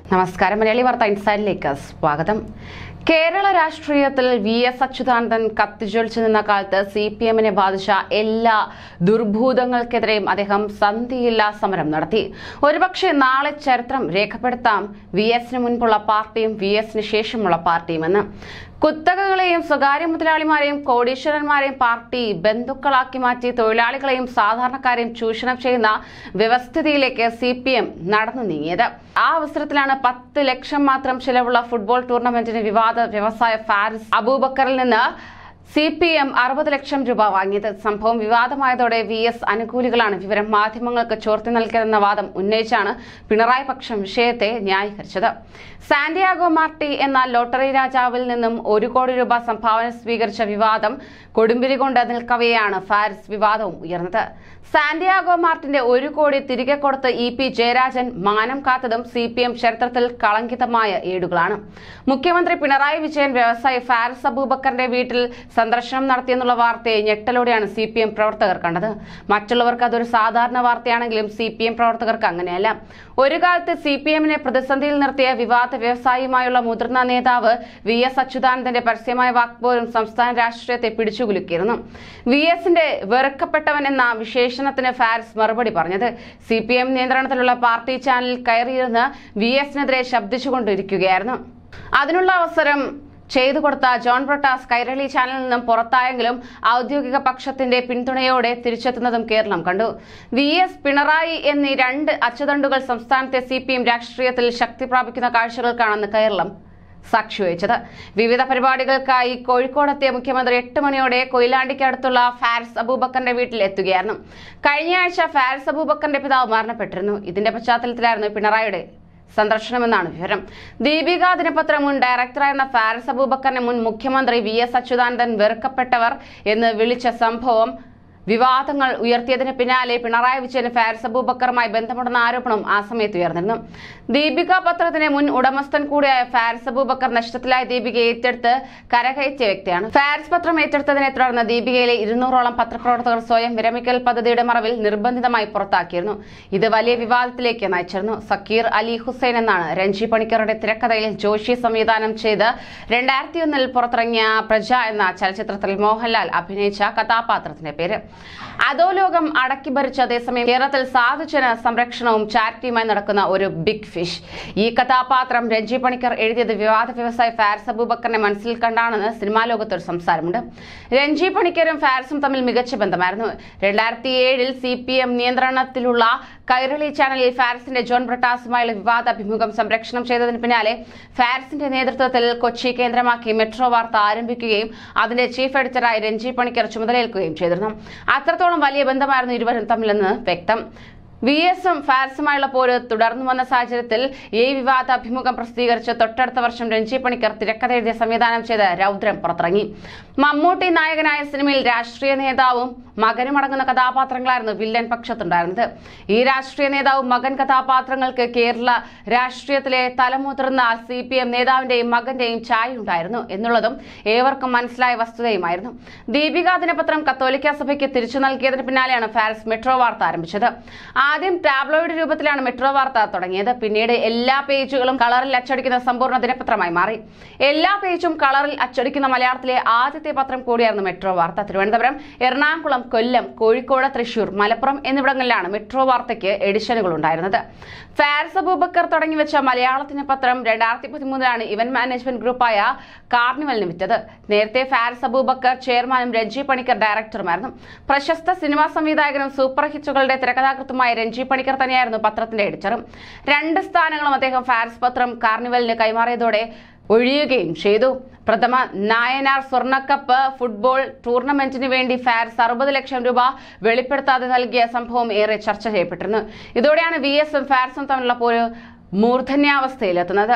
നമസ്കാരം മലയാളി വാർത്ത ഇൻസൈഡിലേക്ക് സ്വാഗതം കേരള രാഷ്ട്രീയത്തിൽ വി എസ് അച്യുതാനന്ദൻ കത്തിജ്വലിച്ചു നിന്ന കാലത്ത് സി പി എമ്മിനെ ബാധിച്ച എല്ലാ ദുർഭൂതങ്ങൾക്കെതിരെയും അദ്ദേഹം സന്ധിയില്ലാ സമരം നടത്തി ഒരുപക്ഷെ നാളെ ചരിത്രം രേഖപ്പെടുത്താം വി എസിന് മുൻപുള്ള പാർട്ടിയും വി എസിന് ശേഷമുള്ള പാർട്ടിയുമെന്ന് കുത്തകകളെയും സ്വകാര്യ മുതലാളിമാരെയും കോടീശ്വരന്മാരെയും പാർട്ടി ബന്ധുക്കളാക്കി മാറ്റി തൊഴിലാളികളെയും സാധാരണക്കാരെയും ചൂഷണം ചെയ്യുന്ന വ്യവസ്ഥിതിയിലേക്ക് സി പി എം നടന്നു നീങ്ങിയത് ആ അവസരത്തിലാണ് പത്ത് ലക്ഷം മാത്രം ചിലവുള്ള ഫുട്ബോൾ ടൂർണമെന്റിന് വിവാദ വ്യവസായ ഫാരിസ് അബൂബക്കറിൽ നിന്ന് സി പി എം അറുപത് ലക്ഷം രൂപ വാങ്ങിയത് സംഭവം വിവാദമായതോടെ വി എസ് അനുകൂലികളാണ് വിവരം മാധ്യമങ്ങൾക്ക് ചോർത്തി നൽകിയതെന്ന വാദം ഉന്നയിച്ചാണ് പിണറായി പക്ഷം വിഷയത്തെ ന്യായീകരിച്ചത് സാന്റിയാഗോ മാർട്ടി എന്ന ലോട്ടറി രാജാവിൽ നിന്നും ഒരു കോടി രൂപ സംഭാവന സ്വീകരിച്ച വിവാദം കൊടുമ്പിരി കൊണ്ട് നിൽക്കവെയാണ് ഫാരിസ് വിവാദവും ഉയർന്നത് സാന്റിയാഗോ മാർട്ടിന്റെ ഒരു കോടി തിരികെ കൊടുത്ത് ഇ പി ജയരാജൻ മാനം കാത്തതും സി പി എം ചരിത്രത്തിൽ കളങ്കിതമായ ഏടുകളാണ് മുഖ്യമന്ത്രി പിണറായി വിജയൻ വ്യവസായി ഫാരിസ് അബൂബക്കറിന്റെ വീട്ടിൽ സന്ദർശനം നടത്തിയെന്നുള്ള വാർത്തയെ ഞെട്ടലോടെയാണ് സി പി എം പ്രവർത്തകർ കണ്ടത് മറ്റുള്ളവർക്ക് അതൊരു സാധാരണ വാർത്തയാണെങ്കിലും സി പി എം പ്രവർത്തകർക്ക് അങ്ങനെയല്ല ഒരു കാലത്ത് സി പി എമ്മിനെ പ്രതിസന്ധിയിൽ നിർത്തിയ വിവാദ വ്യവസായിയുമായുള്ള മുതിർന്ന നേതാവ് വി എസ് അച്യുതാനന്ദന്റെ പരസ്യമായ വാക്പോലും സംസ്ഥാന രാഷ്ട്രീയത്തെ പിടിച്ചുകുലുക്കിയിരുന്നു വി എസിന്റെ വെറുക്കപ്പെട്ടവൻ എന്ന വിശേഷണത്തിന് ഫാരിസ് മറുപടി പറഞ്ഞത് സി പി എം നിയന്ത്രണത്തിലുള്ള പാർട്ടി ചാനലിൽ കയറിയിരുന്ന് വി എസിനെതിരെ ശബ്ദിച്ചുകൊണ്ടിരിക്കുകയായിരുന്നു അതിനുള്ള അവസരം ചെയ്തു കൊടുത്ത ജോൺ ബ്രട്ടാസ് കൈരളി ചാനലിൽ നിന്നും പുറത്തായെങ്കിലും ഔദ്യോഗിക പക്ഷത്തിന്റെ പിന്തുണയോടെ തിരിച്ചെത്തുന്നതും കേരളം കണ്ടു വി എസ് പിണറായി എന്നീ രണ്ട് അച്ചുതണ്ടുകൾ സംസ്ഥാനത്തെ സി പി എം രാഷ്ട്രീയത്തിൽ ശക്തി പ്രാപിക്കുന്ന കാഴ്ചകൾക്കാണെന്ന് കേരളം സാക്ഷി വഹിച്ചത് വിവിധ പരിപാടികൾക്കായി കോഴിക്കോടെത്തിയ മുഖ്യമന്ത്രി എട്ട് മണിയോടെ കൊയിലാണ്ടിക്ക് അടുത്തുള്ള ഫാരിസ് അബൂബക്കറിന്റെ വീട്ടിൽ എത്തുകയായിരുന്നു കഴിഞ്ഞയാഴ്ച ഫാരിസ് അബൂബക്കറിന്റെ പിതാവ് മരണപ്പെട്ടിരുന്നു ഇതിന്റെ പശ്ചാത്തലത്തിലായിരുന്നു പിണറായിയുടെ സന്ദർശനമെന്നാണ് വിവരം ദീപിക ദിനപത്രം മുൻ ഡയറക്ടറായിരുന്ന ഫാരിസ് അബൂബക്കറിനെ മുൻ മുഖ്യമന്ത്രി വി എസ് അച്യുതാനന്ദൻ വെറുക്കപ്പെട്ടവർ എന്ന് വിളിച്ച സംഭവം വിവാദങ്ങൾ ഉയർത്തിയതിന് പിന്നാലെ പിണറായി വിജയന് ഫാരിസ് അബൂബക്കറുമായി ബന്ധമുണ്ടെന്ന ആരോപണം ആ സമയത്ത് ഉയർന്നിരുന്നു ദീപിക പത്രത്തിന്റെ മുൻ ഉടമസ്ഥൻ കൂടിയായ ഫാരിസ് അബൂബക്കർ നഷ്ടത്തിലായ ദീപിക ഏറ്റെടുത്ത് കരകയറ്റിയ വ്യക്തിയാണ് ഫാരിസ് പത്രം ഏറ്റെടുത്തതിനെ തുടർന്ന് ദീപികയിലെ ഇരുന്നൂറോളം പത്രപ്രവർത്തകർ സ്വയം വിരമിക്കൽ പദ്ധതിയുടെ മറവിൽ നിർബന്ധിതമായി പുറത്താക്കിയിരുന്നു ഇത് വലിയ വിവാദത്തിലേക്ക് നയിച്ചിരുന്നു സക്കീർ അലി ഹുസൈൻ എന്നാണ് രഞ്ജി പണിക്കറുടെ തിരക്കഥയിൽ ജോഷി സംവിധാനം ചെയ്ത് രണ്ടായിരത്തി ഒന്നിൽ പുറത്തിറങ്ങിയ പ്രജ എന്ന ചലച്ചിത്രത്തിൽ മോഹൻലാൽ അഭിനയിച്ച കഥാപാത്രത്തിന്റെ പേര് അധോലോകം അടക്കി ഭരിച്ച അതേസമയം കേരളത്തിൽ സാധുജന സംരക്ഷണവും ചാരിറ്റിയുമായി നടക്കുന്ന ഒരു ബിഗ് ഫിഷ് ഈ കഥാപാത്രം രഞ്ജി പണിക്കർ എഴുതിയത് വിവാദ വ്യവസായി ഫാരിസ് അബൂബക്കറിനെ മനസ്സിൽ കണ്ടാണെന്ന് സിനിമാ ലോകത്തൊരു സംസാരമുണ്ട് രഞ്ജി പണിക്കരും ഫാരിസും തമ്മിൽ മികച്ച ബന്ധമായിരുന്നു രണ്ടായിരത്തി ഏഴിൽ സി പി എം നിയന്ത്രണത്തിലുള്ള കൈരളി ചാനലിൽ ഫാരിസിന്റെ ജോൺ ബ്രട്ടാസുമായുള്ള വിവാദ അഭിമുഖം സംരക്ഷണം ചെയ്തതിന് പിന്നാലെ ഫാരിസിന്റെ നേതൃത്വത്തിൽ കൊച്ചി കേന്ദ്രമാക്കി മെട്രോ വാർത്ത ആരംഭിക്കുകയും അതിന്റെ ചീഫ് എഡിറ്ററായി രഞ്ജി പണിക്കർ ചുമതലയേൽക്കുകയും ചെയ്തിരുന്നു അത്രത്തോളം വലിയ ബന്ധമായിരുന്നു ഇരുവരും തമ്മിലെന്ന് വ്യക്തം വി എസും ഫാരിസുമായുള്ള പോര് തുടർന്നു വന്ന സാഹചര്യത്തിൽ ഈ വിവാദ അഭിമുഖം പ്രസിദ്ധീകരിച്ച് തൊട്ടടുത്ത വർഷം രഞ്ജി പണിക്കർ തിരക്കഥ എഴുതിയ സംവിധാനം ചെയ്ത രൗദ്രം പുറത്തിറങ്ങി മമ്മൂട്ടി നായകനായ സിനിമയിൽ രാഷ്ട്രീയ നേതാവും മകനും അടങ്ങുന്ന കഥാപാത്രങ്ങളായിരുന്നു വില്ലൻ പക്ഷത്തുണ്ടായിരുന്നത് ഈ രാഷ്ട്രീയ നേതാവും മകൻ കഥാപാത്രങ്ങൾക്ക് കേരള രാഷ്ട്രീയത്തിലെ തലമുതിർന്ന സി പി എം നേതാവിന്റെയും മകന്റെയും ചായ ഉണ്ടായിരുന്നു എന്നുള്ളതും ഏവർക്കും മനസ്സിലായ വസ്തുതയുമായിരുന്നു ദീപിക ദിനപത്രം കത്തോലിക്ക സഭയ്ക്ക് തിരിച്ചു നൽകിയതിന് പിന്നാലെയാണ് ഫാരിസ് മെട്രോ വാർത്ത ആരംഭിച്ചത് ആദ്യം ടാബ്ലോയിഡ് രൂപത്തിലാണ് മെട്രോ വാർത്ത തുടങ്ങിയത് പിന്നീട് എല്ലാ പേജുകളും കളറിൽ അച്ചടിക്കുന്ന സമ്പൂർണ്ണ ദിനപത്രമായി മാറി എല്ലാ പേജും കളറിൽ അച്ചടിക്കുന്ന മലയാളത്തിലെ ആദ്യത്തെ പത്രം കൂടിയായിരുന്നു മെട്രോ വാർത്ത തിരുവനന്തപുരം എറണാകുളം കൊല്ലം കോഴിക്കോട് തൃശൂർ മലപ്പുറം എന്നിവിടങ്ങളിലാണ് മെട്രോ വാർത്തയ്ക്ക് എഡിഷനുകൾ ഉണ്ടായിരുന്നത് ഫാരിസ് അബൂബക്കർ തുടങ്ങി വെച്ച മലയാളത്തിന് പത്രം രണ്ടായിരത്തി പതിമൂന്നിലാണ് ഇവന്റ് മാനേജ്മെന്റ് ഗ്രൂപ്പായ കാർണിവലിന് വിറ്റത് നേരത്തെ ഫാരിസ് അബൂബക്കർ ചെയർമാനും രഞ്ജി പണിക്കർ ഡയറക്ടറുമായിരുന്നു പ്രശസ്ത സിനിമാ സംവിധായകനും സൂപ്പർ ഹിറ്റുകളുടെ തിരക്കഥാകൃത്തുമായ രഞ്ജി പണിക്കർ തന്നെയായിരുന്നു പത്രത്തിന്റെ എഡിറ്ററും രണ്ട് സ്ഥാനങ്ങളും അദ്ദേഹം ഫാരിസ് പത്രം കാർണിവലിന് കൈമാറിയതോടെ ഒഴിയുകയും ചെയ്തു പ്രഥമ നായനാർ സ്വർണ്ണക്കപ്പ് ഫുട്ബോൾ ടൂർണമെന്റിന് വേണ്ടി ഫാരിസ് അറുപത് ലക്ഷം രൂപ വെളിപ്പെടുത്താതെ നൽകിയ സംഭവം ഏറെ ചർച്ച ചെയ്യപ്പെട്ടിരുന്നു ഇതോടെയാണ് വി എസും ഫാരിസും തമ്മിലുള്ള പോര് മൂർധന്യാവസ്ഥയിലെത്തുന്നത്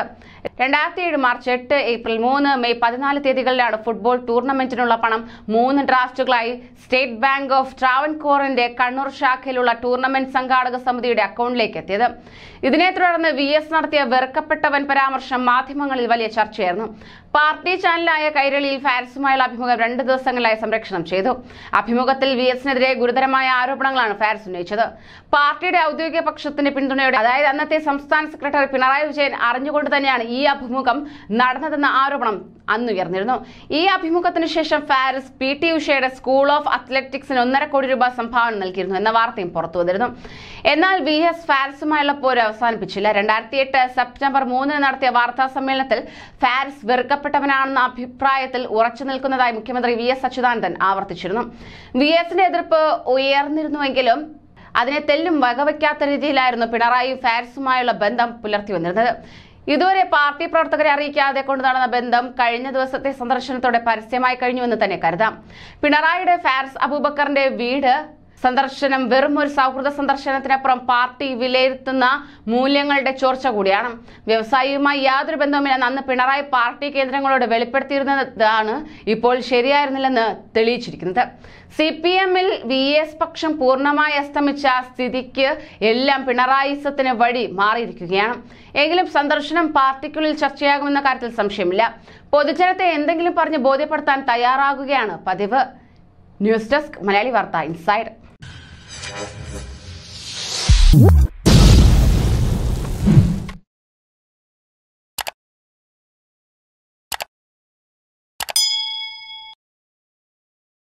രണ്ടായിരത്തി ഏഴ് മാർച്ച് എട്ട് ഏപ്രിൽ മൂന്ന് മെയ് പതിനാല് തീയതികളിലാണ് ഫുട്ബോൾ ടൂർണമെന്റിനുള്ള പണം മൂന്ന് ഡ്രാഫ്റ്റുകളായി സ്റ്റേറ്റ് ബാങ്ക് ഓഫ് ട്രാവൻകൂറിന്റെ കണ്ണൂർ ശാഖയിലുള്ള ടൂർണമെന്റ് സംഘാടക സമിതിയുടെ അക്കൗണ്ടിലേക്ക് എത്തിയത് ഇതിനെ തുടർന്ന് വി എസ് നടത്തിയ വെറുക്കപ്പെട്ടവൻ പരാമർശം മാധ്യമങ്ങളിൽ വലിയ ചർച്ചയായിരുന്നു പാർട്ടി ചാനലായ കൈരളിയിൽ ഫാരിസുമായുള്ള അഭിമുഖം രണ്ട് ദിവസങ്ങളിലായി സംരക്ഷണം ചെയ്തു അഭിമുഖത്തിൽ വി എസിനെതിരെ ഗുരുതരമായ ആരോപണങ്ങളാണ് ഫാരിസ് ഉന്നയിച്ചത് പാർട്ടിയുടെ ഔദ്യോഗിക പക്ഷത്തിന്റെ പിന്തുണയോടെ അതായത് അന്നത്തെ സംസ്ഥാന സെക്രട്ടറി പിണറായി വിജയൻ അറിഞ്ഞുകൊണ്ട് തന്നെയാണ് ഈ അഭിമുഖം നടന്നതെന്ന ആരോപണം അന്ന് ഉയർന്നിരുന്നു ഈ അഭിമുഖത്തിന് ശേഷം ഫാരിസ് പി ടി ഉഷയുടെ സ്കൂൾ ഓഫ് അത്ലറ്റിക്സിന് ഒന്നര കോടി രൂപ സംഭാവന നൽകിയിരുന്നു എന്ന വാർത്തയും പുറത്തു വന്നിരുന്നു എന്നാൽ വി എസ് ഫാരിസുമായുള്ള പോര് അവസാനിപ്പിച്ചില്ല രണ്ടായിരത്തി എട്ട് സെപ്റ്റംബർ മൂന്നിന് നടത്തിയ വാർത്താ സമ്മേളനത്തിൽ ഫാരിസ് വെറുക്കപ്പെട്ടവനാണെന്ന അഭിപ്രായത്തിൽ ഉറച്ചു നിൽക്കുന്നതായി മുഖ്യമന്ത്രി വി എസ് അച്യുതാനന്ദൻ ആവർത്തിച്ചിരുന്നു വി എസിന്റെ എതിർപ്പ് ഉയർന്നിരുന്നുവെങ്കിലും അതിനെ തെല്ലും വകവയ്ക്കാത്ത രീതിയിലായിരുന്നു പിണറായി ഫാരിസുമായുള്ള ബന്ധം പുലർത്തി വന്നിരുന്നത് ഇതുവരെ പാർട്ടി പ്രവർത്തകരെ അറിയിക്കാതെ കൊണ്ടു നടന്ന ബന്ധം കഴിഞ്ഞ ദിവസത്തെ സന്ദർശനത്തോടെ പരസ്യമായി കഴിഞ്ഞുവെന്ന് തന്നെ കരുതാം പിണറായിയുടെ ഫാരിസ് അബൂബക്കറിന്റെ വീട് സന്ദർശനം വെറും ഒരു സൗഹൃദ സന്ദർശനത്തിനപ്പുറം പാർട്ടി വിലയിരുത്തുന്ന മൂല്യങ്ങളുടെ ചോർച്ച കൂടിയാണ് വ്യവസായിയുമായി യാതൊരു ബന്ധവുമില്ലെന്ന് അന്ന് പിണറായി പാർട്ടി കേന്ദ്രങ്ങളോട് വെളിപ്പെടുത്തിയിരുന്നതാണ് ഇപ്പോൾ ശരിയായിരുന്നില്ലെന്ന് തെളിയിച്ചിരിക്കുന്നത് സി പി എമ്മിൽ വി എസ് പക്ഷം പൂർണ്ണമായി അസ്തമിച്ച സ്ഥിതിക്ക് എല്ലാം പിണറായിസത്തിന് വഴി മാറിയിരിക്കുകയാണ് എങ്കിലും സന്ദർശനം പാർട്ടിക്കുള്ളിൽ ചർച്ചയാകുമെന്ന കാര്യത്തിൽ സംശയമില്ല പൊതുജനത്തെ എന്തെങ്കിലും പറഞ്ഞ് ബോധ്യപ്പെടുത്താൻ തയ്യാറാകുകയാണ് പതിവ് ന്യൂസ് ഡെസ്ക് മലയാളി വാർത്ത ഇൻസൈഡ്